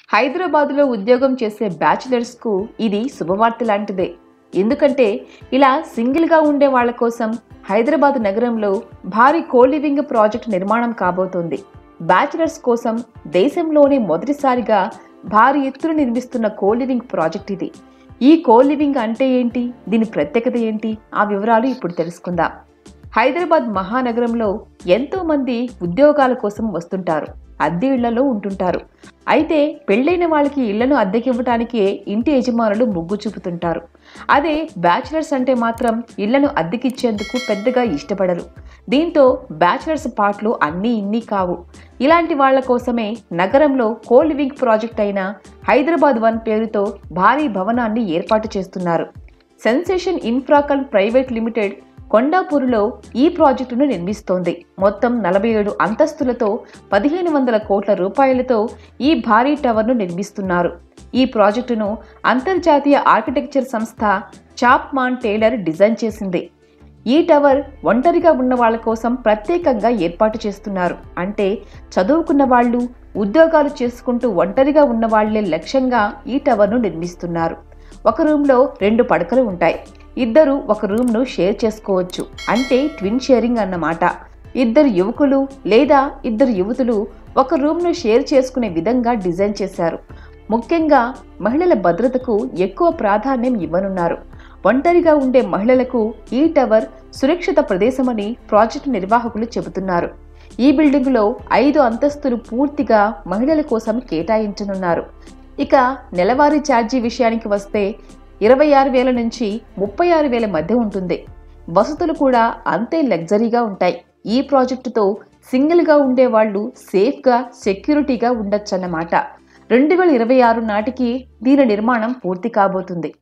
హైదరాబాద్లో ఉద్యోగం చేసే బ్యాచిలర్స్కు ఇది శుభవార్త లాంటిదే ఎందుకంటే ఇలా సింగిల్గా ఉండే వాళ్ళ కోసం హైదరాబాద్ నగరంలో భారీ కోలివింగ్ ప్రాజెక్ట్ నిర్మాణం కాబోతోంది బ్యాచిలర్స్ కోసం దేశంలోనే మొదటిసారిగా భారీ ఎత్తున నిర్మిస్తున్న కోలివింగ్ ప్రాజెక్ట్ ఇది ఈ కోలివింగ్ అంటే ఏంటి దీని ప్రత్యేకత ఏంటి ఆ వివరాలు ఇప్పుడు తెలుసుకుందాం హైదరాబాద్ మహానగరంలో ఎంతో మంది ఉద్యోగాల కోసం వస్తుంటారు అద్దె ఇళ్లలో ఉంటుంటారు అయితే పెళ్ళైన వాళ్ళకి ఇళ్లను అద్దెకివ్వటానికే ఇంటి యజమానులు మొగ్గు చూపుతుంటారు అదే బ్యాచిలర్స్ అంటే మాత్రం ఇళ్లను అద్దెకిచ్చేందుకు పెద్దగా ఇష్టపడరు దీంతో బ్యాచిలర్స్ పాటలు అన్నీ ఇన్ని కావు ఇలాంటి వాళ్ళ కోసమే నగరంలో కో లివింగ్ ప్రాజెక్ట్ అయిన హైదరాబాద్ వన్ పేరుతో భారీ భవనాన్ని ఏర్పాటు చేస్తున్నారు సెన్సేషన్ ఇన్ఫ్రాకల్ ప్రైవేట్ లిమిటెడ్ కొండాపూర్లో ఈ ప్రాజెక్టును నిర్మిస్తోంది మొత్తం నలభై ఏడు అంతస్తులతో పదిహేను వందల కోట్ల రూపాయలతో ఈ భారీ టవర్ను నిర్మిస్తున్నారు ఈ ప్రాజెక్టును అంతర్జాతీయ ఆర్కిటెక్చర్ సంస్థ చాప్మాన్ టేలర్ డిజైన్ చేసింది ఈ టవర్ ఒంటరిగా ఉన్న వాళ్ళ కోసం ప్రత్యేకంగా ఏర్పాటు చేస్తున్నారు అంటే చదువుకున్న వాళ్ళు ఉద్యోగాలు చేసుకుంటూ ఒంటరిగా ఉన్న వాళ్లే లక్ష్యంగా ఈ టవర్ను నిర్మిస్తున్నారు ఒక రూమ్లో రెండు పడకలు ఉంటాయి ఇద్దరు ఒక రూమ్ను షేర్ చేసుకోవచ్చు అంటే ట్విన్ షేరింగ్ అన్నమాట ఇద్దరు యువకులు లేదా ఇద్దరు యువతులు ఒక రూమ్ను షేర్ చేసుకునే విధంగా డిజైన్ చేశారు ముఖ్యంగా మహిళల భద్రతకు ఎక్కువ ప్రాధాన్యం ఇవ్వనున్నారు ఒంటరిగా ఉండే మహిళలకు ఈ టవర్ సురక్షిత ప్రదేశమని ప్రాజెక్టు నిర్వాహకులు చెబుతున్నారు ఈ బిల్డింగులో ఐదు అంతస్తులు పూర్తిగా మహిళల కోసం కేటాయించనున్నారు ఇక నెలవారీ ఛార్జీ విషయానికి వస్తే ఇరవై ఆరు వేల నుంచి ముప్పై ఆరు వేల మధ్య ఉంటుంది వసతులు కూడా అంతే లగ్జరీగా ఉంటాయి ఈ ప్రాజెక్టుతో సింగిల్గా ఉండే వాళ్ళు సేఫ్గా సెక్యూరిటీగా ఉండొచ్చన్నమాట రెండు వేల ఇరవై ఆరు నాటికి దీని నిర్మాణం పూర్తి కాబోతుంది